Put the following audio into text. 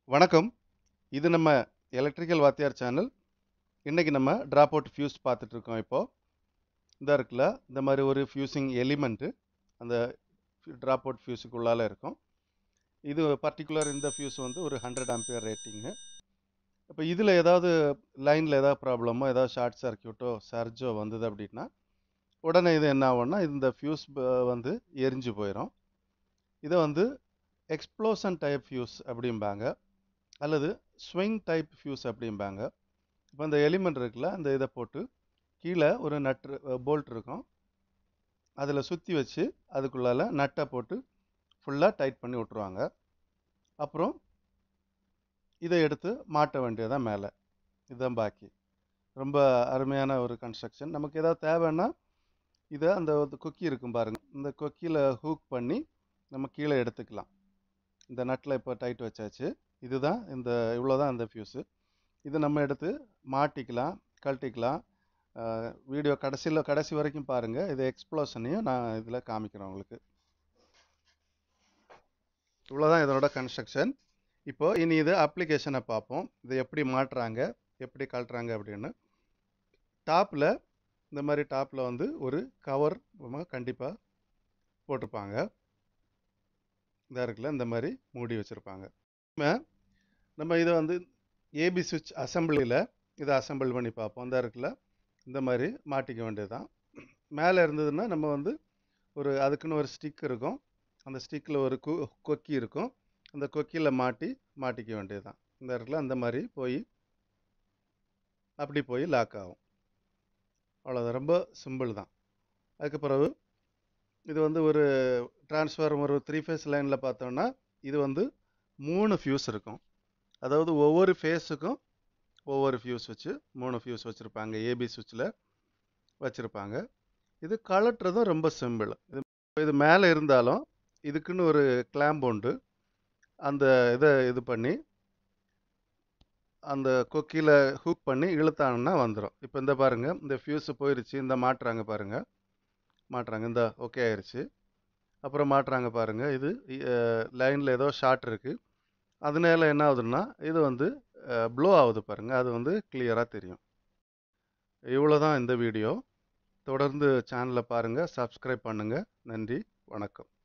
வணக்கம் இது நம்ம எலக்ட்ரிக்கல் வாத்தியார் சேனல் இன்னைக்கு நம்ம ட்ராப் அவுட் ஃபியூஸ் பார்த்துட்டு இருக்கோம் இப்போ இந்த இருக்குல்ல இந்த மாதிரி ஒரு ஃபியூசிங் எலிமெண்ட்டு அந்த ட்ராப் அவுட் ஃபியூஸுக்குள்ளால இருக்கும் இது பர்டிகுலர் இந்த ஃபியூஸ் வந்து ஒரு ஹண்ட்ரட் ஆம்பியர் ரேட்டிங்கு இப்போ இதில் ஏதாவது லைனில் ஏதாவது ப்ராப்ளமோ ஏதாவது ஷார்ட் சர்க்கியூட்டோ சர்ஜோ வந்தது அப்படின்னா உடனே இது என்ன ஆகும்னா இந்த ஃபியூஸ் வந்து எரிஞ்சு போயிடும் இதை வந்து எக்ஸ்ப்ளோசன் டைப் ஃபியூஸ் அப்படிம்பாங்க அல்லது ஸ்விங் டைப் ஃபியூஸ் அப்படிம்பாங்க இப்போ இந்த எலிமெண்ட் இருக்குல்ல அந்த இதை போட்டு கீழே ஒரு நட்டு போல்ட் இருக்கும் அதில் சுற்றி வச்சு அதுக்குள்ளால நட்டை போட்டு ஃபுல்லாக டைட் பண்ணி விட்ருவாங்க அப்புறம் இதை எடுத்து மாட்ட வேண்டியதான் மேலே இதுதான் பாக்கி ரொம்ப அருமையான ஒரு கன்ஸ்ட்ரக்ஷன் நமக்கு ஏதாவது தேவைன்னா இதை அந்த கொக்கி இருக்கும் பாருங்கள் இந்த கொக்கியில் ஹூக் பண்ணி நம்ம கீழே எடுத்துக்கலாம் இந்த நட்டில் இப்போ டைட் வச்சாச்சு இதுதான் இந்த இவ்வளோ தான் இந்த ஃபியூஸு இது நம்ம எடுத்து மாட்டிக்கலாம் கழட்டிக்கலாம் வீடியோ கடைசியில் கடைசி வரைக்கும் பாருங்கள் இது எக்ஸ்ப்ளோஷனையும் நான் இதில் காமிக்கிறேன் உங்களுக்கு இவ்வளோதான் இதனோட கன்ஸ்ட்ரக்ஷன் இப்போ இனி இது அப்ளிகேஷனை பார்ப்போம் இது எப்படி மாட்டுறாங்க எப்படி கழட்டுறாங்க அப்படின்னு டாப்பில் இந்த மாதிரி டாப்பில் வந்து ஒரு கவர் கண்டிப்பாக போட்டிருப்பாங்க இதாக இருக்குல்ல இந்த மாதிரி மூடி வச்சுருப்பாங்க நம்ம இதை வந்து ஏபி சுவிட்ச் அசம்பிளியில் இதை அசம்பிள் பண்ணி பார்ப்போம் இந்த இருக்குல்ல இந்த மாதிரி மாட்டிக்க வேண்டியது தான் மேலே இருந்ததுன்னா நம்ம வந்து ஒரு அதுக்குன்னு ஒரு ஸ்டிக் இருக்கும் அந்த ஸ்டிக்கில் ஒரு கு கொக்கி இருக்கும் அந்த கொக்கியில் மாட்டி மாட்டிக்க வேண்டியது தான் இந்த இடத்துல அந்த மாதிரி போய் அப்படி போய் லாக் ஆகும் அவ்வளோதான் ரொம்ப சிம்பிள் தான் அதுக்கு பிறகு இது வந்து ஒரு டிரான்ஸ்ஃபார்மர் ஒரு த்ரீ ஃபேஸ் லைனில் பார்த்தோம்னா இது வந்து மூணு ஃபியூஸ் இருக்கும் அதாவது ஒவ்வொரு ஃபேஸுக்கும் ஒவ்வொரு ஃபியூஸ் வச்சு மூணு ஃபியூஸ் வச்சுருப்பாங்க ஏபி சுவிட்சில் வச்சுருப்பாங்க இது கலட்டுறதும் ரொம்ப சிம்பிள் இது இது மேலே இருந்தாலும் இதுக்குன்னு ஒரு கிளாம்ப் உண்டு அந்த இதை இது பண்ணி அந்த கொக்கியில் ஹூக் பண்ணி இழுத்தாங்கன்னா வந்துடும் இப்போ இந்த பாருங்கள் இந்த ஃபியூஸு போயிருச்சு இந்த மாட்டுறாங்க பாருங்கள் மாட்டுறாங்க இந்த ஓகே ஆயிடுச்சு அப்புறம் மாட்டுறாங்க பாருங்கள் இது லைனில் ஏதோ ஷார்ட் இருக்குது அதனால என்ன ஆகுதுன்னா இது வந்து ப்ளோ ஆகுது பாருங்கள் அது வந்து கிளியராக தெரியும் இவ்வளோ தான் இந்த வீடியோ தொடர்ந்து சேனலை பாருங்கள் சப்ஸ்கிரைப் பண்ணுங்கள் நன்றி வணக்கம்